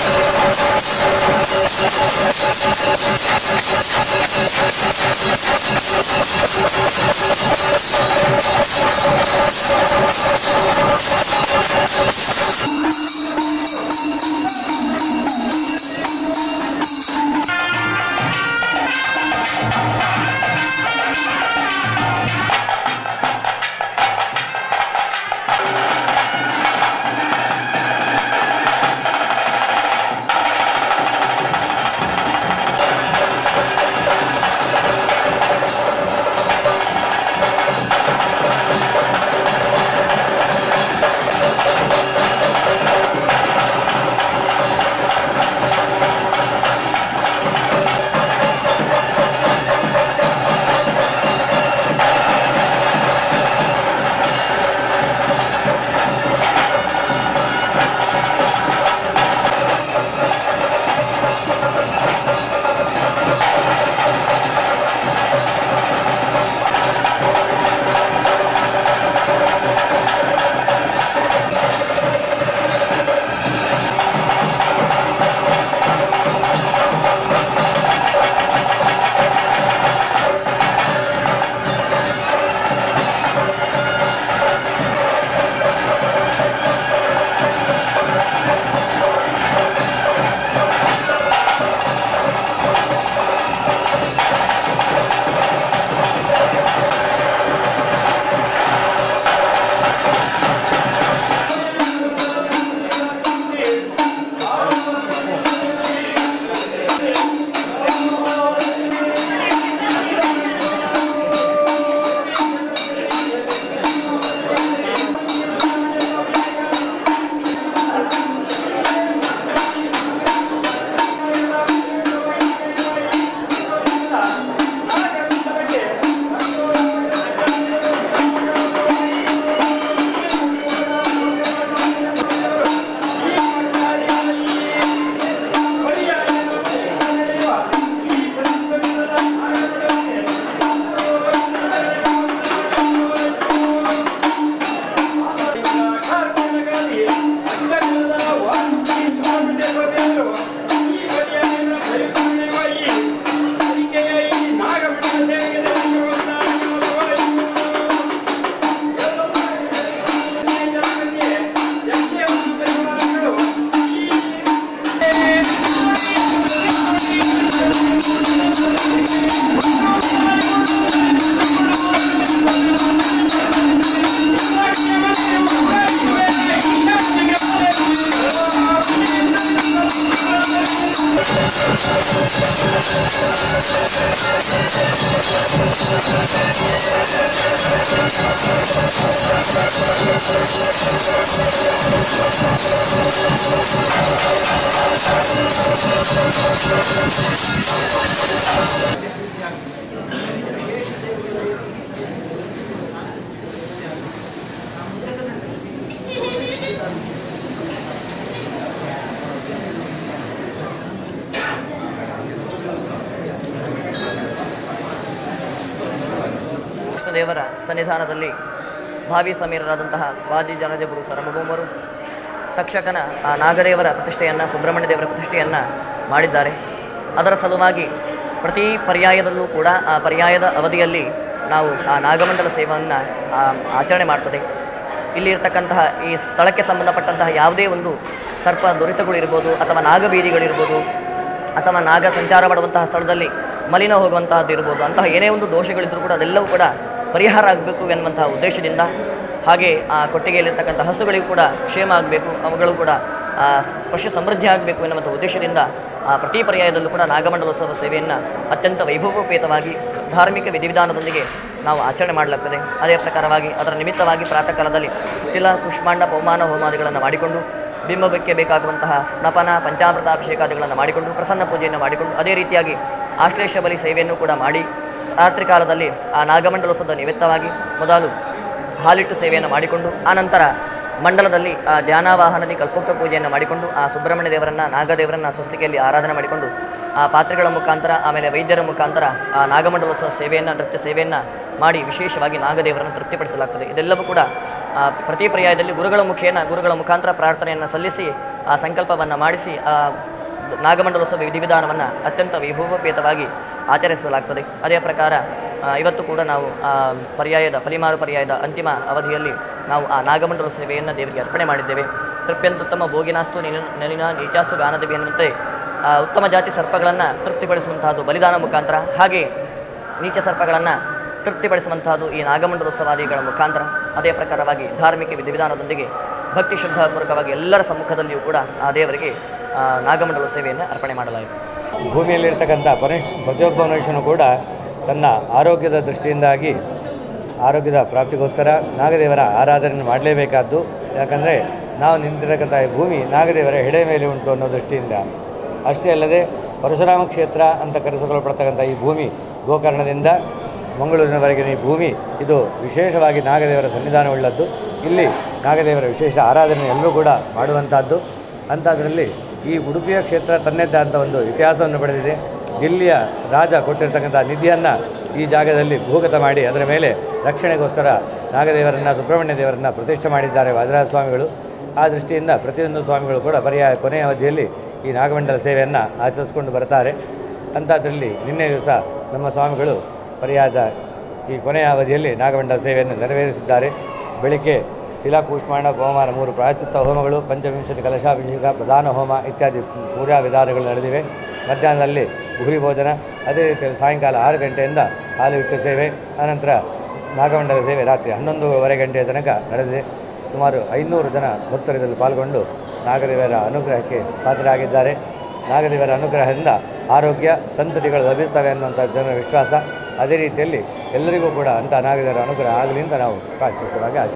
ಕೃಷ್ಣದೇವರ ಸನ್ನಿಧಾನದಲ್ಲಿ ಭಾವಿ ಸಮೀರರಾದಂತಹ ವಾದಿ ಜನಜಗುರು ಸರಮಭೂಮರು ತಕ್ಷಕನ ಆ ನಾಗದೇವರ ಪ್ರತಿಷ್ಠೆಯನ್ನು ಸುಬ್ರಹ್ಮಣ್ಯ ದೇವರ ಪ್ರತಿಷ್ಠೆಯನ್ನು ಮಾಡಿದ್ದಾರೆ ಅದರ ಸಲುವಾಗಿ ಪ್ರತಿ ಪರ್ಯಾಯದಲ್ಲೂ ಕೂಡ ಆ ಪರ್ಯಾಯದ ಅವಧಿಯಲ್ಲಿ ನಾವು ಆ ನಾಗಮಂಡಲ ಸೇವೆಯನ್ನು ಆಚರಣೆ ಮಾಡ್ತದೆ ಇಲ್ಲಿ ಇರ್ತಕ್ಕಂತಹ ಈ ಸ್ಥಳಕ್ಕೆ ಸಂಬಂಧಪಟ್ಟಂತಹ ಯಾವುದೇ ಒಂದು ಸರ್ಪ ದುರಿತಗಳಿರ್ಬೋದು ಅಥವಾ ನಾಗಬೀದಿಗಳಿರ್ಬೋದು ಅಥವಾ ನಾಗ ಸಂಚಾರ ಮಾಡುವಂತಹ ಸ್ಥಳದಲ್ಲಿ ಮಲಿನ ಹೋಗುವಂತಹದ್ದು ಇರ್ಬೋದು ಅಂತಹ ಏನೇ ಒಂದು ದೋಷಗಳಿದ್ದರೂ ಕೂಡ ಅದೆಲ್ಲವೂ ಕೂಡ ಪರಿಹಾರ ಆಗಬೇಕು ಎನ್ನುವಂತಹ ಉದ್ದೇಶದಿಂದ ಹಾಗೆ ಆ ಕೊಟ್ಟಿಗೆಯಲ್ಲಿರ್ತಕ್ಕಂಥ ಹಸುಗಳಿಗೂ ಕೂಡ ಕ್ಷೇಮ ಆಗಬೇಕು ಅವುಗಳು ಕೂಡ ಆ, ಪಶು ಸಮೃದ್ಧಿ ಆಗಬೇಕು ಎನ್ನುವಂಥ ಉದ್ದೇಶದಿಂದ ಆ ಪ್ರತಿ ಪರ್ಯಾಯದಲ್ಲೂ ಕೂಡ ನಾಗಮಂಡಲೋತ್ಸವ ಸೇವೆಯನ್ನು ಅತ್ಯಂತ ವೈಭವೋಪೇತವಾಗಿ ಧಾರ್ಮಿಕ ವಿಧಿವಿಧಾನದೊಂದಿಗೆ ನಾವು ಆಚರಣೆ ಮಾಡಲಾಗ್ತದೆ ಅದೇ ಪ್ರಕಾರವಾಗಿ ಅದರ ನಿಮಿತ್ತವಾಗಿ ಪ್ರಾತಃ ಕಾಲದಲ್ಲಿ ತಿಲ ಕುಷ್ಮಾಂಡ ಪವಮಾನ ಹೋಮಾದಿಗಳನ್ನು ಮಾಡಿಕೊಂಡು ಬಿಂಬಕ್ಕೆ ಬೇಕಾಗುವಂತಹ ಸ್ನಪನ ಪಂಚಾಮೃತ ಅಭಿಷೇಕಾದಿಗಳನ್ನು ಮಾಡಿಕೊಂಡು ಪ್ರಸನ್ನ ಪೂಜೆಯನ್ನು ಮಾಡಿಕೊಂಡು ಅದೇ ರೀತಿಯಾಗಿ ಆಶ್ಲೇಷ ಬಲಿ ಸೇವೆಯನ್ನು ಕೂಡ ಮಾಡಿ ರಾತ್ರಿ ಕಾಲದಲ್ಲಿ ಆ ನಾಗಮಂಡಲೋತ್ಸವದ ನಿಮಿತ್ತವಾಗಿ ಮೊದಲು ಹಾಲಿಟ್ಟು ಸೇವೆಯನ್ನು ಮಾಡಿಕೊಂಡು ಆನಂತರ ಮಂಡಲದಲ್ಲಿ ಆ ಧ್ಯಾನಾವಾಹನದಿ ಕಲ್ಪೋಕ್ತ ಪೂಜೆಯನ್ನು ಮಾಡಿಕೊಂಡು ಆ ಸುಬ್ರಹ್ಮಣ್ಯ ದೇವರನ್ನ ನಾಗದೇವರನ್ನ ಸ್ವಸ್ತಿಕೆಯಲ್ಲಿ ಆರಾಧನೆ ಮಾಡಿಕೊಂಡು ಆ ಪಾತ್ರೆಗಳ ಮುಖಾಂತರ ಆಮೇಲೆ ವೈದ್ಯರ ಮುಖಾಂತರ ಆ ನಾಗಮಂಡಲೋತ್ಸವ ಸೇವೆಯನ್ನು ನೃತ್ಯ ಸೇವೆಯನ್ನು ಮಾಡಿ ವಿಶೇಷವಾಗಿ ನಾಗದೇವರನ್ನು ತೃಪ್ತಿಪಡಿಸಲಾಗ್ತದೆ ಇದೆಲ್ಲವೂ ಕೂಡ ಆ, ಪ್ರತಿ ಪರ್ಯಾಯದಲ್ಲಿ ಗುರುಗಳ ಮುಖೇನ ಗುರುಗಳ ಮುಖಾಂತರ ಪ್ರಾರ್ಥನೆಯನ್ನು ಸಲ್ಲಿಸಿ ಆ ಸಂಕಲ್ಪವನ್ನು ಮಾಡಿಸಿ ಆ ನಾಗಮಂಡಲೋತ್ಸವ ವಿಧಿವಿಧಾನವನ್ನು ಅತ್ಯಂತ ವೈಭವಪೇತವಾಗಿ ಆಚರಿಸಲಾಗ್ತದೆ ಅದೇ ಪ್ರಕಾರ ಆ, ಇವತ್ತು ಕೂಡ ನಾವು ಆ ಪರ್ಯಾಯದ ಫಲಿಮಾರು ಪರ್ಯಾಯದ ಅಂತಿಮ ಅವಧಿಯಲ್ಲಿ ನಾವು ಆ ನಾಗಮಂಡಲ ಸೇವೆಯನ್ನು ದೇವರಿಗೆ ಅರ್ಪಣೆ ಮಾಡಿದ್ದೇವೆ ತೃಪ್ಯಂತುತ್ತಮ ಭೋಗಿನಾಸ್ತು ನಿನ ನಲಿನ ನೀಚಾಸ್ತು ಗಾನದೇವಿ ಎನ್ನುವಂತೆ ಆ, ಉತ್ತಮ ಜಾತಿ ಸರ್ಪಗಳನ್ನು ತೃಪ್ತಿಪಡಿಸುವಂತಹದ್ದು ಬಲಿದಾನ ಮುಖಾಂತರ ಹಾಗೆ ನೀಚ ಸರ್ಪಗಳನ್ನು ತೃಪ್ತಿಪಡಿಸುವಂತಹದ್ದು ಈ ನಾಗಮಂಡಲೋತ್ಸವಾದಿಗಳ ಮುಖಾಂತರ ಅದೇ ಪ್ರಕಾರವಾಗಿ ಧಾರ್ಮಿಕ ವಿಧಿವಿಧಾನದೊಂದಿಗೆ ಭಕ್ತಿ ಶ್ರದ್ಧಾಪೂರ್ವಕವಾಗಿ ಎಲ್ಲರ ಸಮ್ಮುಖದಲ್ಲಿಯೂ ಕೂಡ ಆ ದೇವರಿಗೆ ಆ, ನಾಗಮಂಡಲ ಸೇವೆಯನ್ನು ಅರ್ಪಣೆ ಮಾಡಲಾಯಿತು ಭೂಮಿಯಲ್ಲಿರ್ತಕ್ಕಂಥ ಪರಿ ಪ್ರತಿಯೊಬ್ಬ ಮನುಷ್ಯನು ಕೂಡ ತನ್ನ ಆರೋಗ್ಯದ ದೃಷ್ಟಿಯಿಂದಾಗಿ ಆರೋಗ್ಯದ ಪ್ರಾಪ್ತಿಗೋಸ್ಕರ ನಾಗದೇವರ ಆರಾಧನೆಯನ್ನು ಮಾಡಲೇಬೇಕಾದ್ದು ಯಾಕಂದರೆ ನಾವು ನಿಂತಿರತಕ್ಕಂಥ ಈ ಭೂಮಿ ನಾಗದೇವರ ಹೆಡೆ ಮೇಲೆ ಉಂಟು ಅನ್ನೋ ದೃಷ್ಟಿಯಿಂದ ಅಷ್ಟೇ ಅಲ್ಲದೆ ಪರಶುರಾಮ ಕ್ಷೇತ್ರ ಅಂತ ಕರೆಸಿಕೊಳ್ಳಲ್ಪಡ್ತಕ್ಕಂಥ ಈ ಭೂಮಿ ಗೋಕರ್ಣದಿಂದ ಮಂಗಳೂರಿನವರೆಗಿನ ಈ ಭೂಮಿ ಇದು ವಿಶೇಷವಾಗಿ ನಾಗದೇವರ ಸನ್ನಿಧಾನವುಳ್ಳದ್ದು ಇಲ್ಲಿ ನಾಗದೇವರ ವಿಶೇಷ ಆರಾಧನೆ ಎಲ್ಲರೂ ಕೂಡ ಮಾಡುವಂಥದ್ದು ಅಂಥದ್ರಲ್ಲಿ ಈ ಉಡುಪಿಯ ಕ್ಷೇತ್ರ ತನ್ನದೇ ಅಂತ ಒಂದು ಇತಿಹಾಸವನ್ನು ಪಡೆದಿದೆ ದಿಲ್ಲಿಯ ರಾಜ ಕೊಟ್ಟಿರ್ತಕ್ಕಂಥ ನಿಧಿಯನ್ನು ಈ ಜಾಗದಲ್ಲಿ ಭೂಗತ ಮಾಡಿ ಅದರ ಮೇಲೆ ರಕ್ಷಣೆಗೋಸ್ಕರ ನಾಗದೇವರನ್ನು ಸುಬ್ರಹ್ಮಣ್ಯ ದೇವರನ್ನು ಪ್ರತಿಷ್ಠೆ ಮಾಡಿದ್ದಾರೆ ವಾದರಾಜ ಸ್ವಾಮಿಗಳು ಆ ದೃಷ್ಟಿಯಿಂದ ಪ್ರತಿಯೊಂದು ಸ್ವಾಮಿಗಳು ಕೂಡ ಪರ್ಯಾಯ ಕೊನೆಯ ಅವಧಿಯಲ್ಲಿ ಈ ನಾಗಮಂಡಲ ಸೇವೆಯನ್ನು ಆಚರಿಸಿಕೊಂಡು ಬರ್ತಾರೆ ಅಂಥದ್ರಲ್ಲಿ ನಿನ್ನೆ ದಿವಸ ನಮ್ಮ ಸ್ವಾಮಿಗಳು ಪರ್ಯಾಯದ ಈ ಕೊನೆಯ ಅವಧಿಯಲ್ಲಿ ನಾಗಮಂಡಲ ಸೇವೆಯನ್ನು ನೆರವೇರಿಸಿದ್ದಾರೆ ಬೆಳಿಗ್ಗೆ ತಿಲಕೂಷ್ಮಾಣ ಹೋಮಾನ ಮೂರು ಪ್ರಾಯಚಿತ್ತ ಹೋಮಗಳು ಪಂಚವಿಂಶತಿ ಕಲಶಾಭಿಷೇಕ ಪ್ರಧಾನ ಹೋಮ ಇತ್ಯಾದಿ ಪೂಜಾ ವಿಧಾನಗಳು ನಡೆದಿವೆ ಮಧ್ಯಾಹ್ನದಲ್ಲಿ ಗುರಿ ಭೋಜನ ಅದೇ ರೀತಿಯಲ್ಲಿ ಸಾಯಂಕಾಲ ಆರು ಗಂಟೆಯಿಂದ ಹಾಲು ಇಟ್ಟು ಸೇವೆ ಆನಂತರ ನಾಗಮಂಡಲ ಸೇವೆ ರಾತ್ರಿ ಹನ್ನೊಂದೂವರೆ ಗಂಟೆಯ ತನಕ ನಡೆದಿದೆ ಸುಮಾರು ಐನೂರು ಜನ ಭಕ್ತರು ಇದರಲ್ಲಿ ಪಾಲ್ಗೊಂಡು ನಾಗದೇವರ ಅನುಗ್ರಹಕ್ಕೆ ಪಾತ್ರರಾಗಿದ್ದಾರೆ ನಾಗದೇವರ ಅನುಗ್ರಹದಿಂದ ಆರೋಗ್ಯ ಸಂತತಿಗಳು ಲಭಿಸ್ತವೆ ಅನ್ನುವಂಥ ಜನರ ವಿಶ್ವಾಸ ಅದೇ ರೀತಿಯಲ್ಲಿ ಎಲ್ಲರಿಗೂ ಕೂಡ ಅಂಥ ನಾಗದೇವರ ಅನುಗ್ರಹ ಆಗಲಿ ಅಂತ ನಾವು ಪ್ರಾರ್ಥಿಸುವಾಗ ಆಶೆ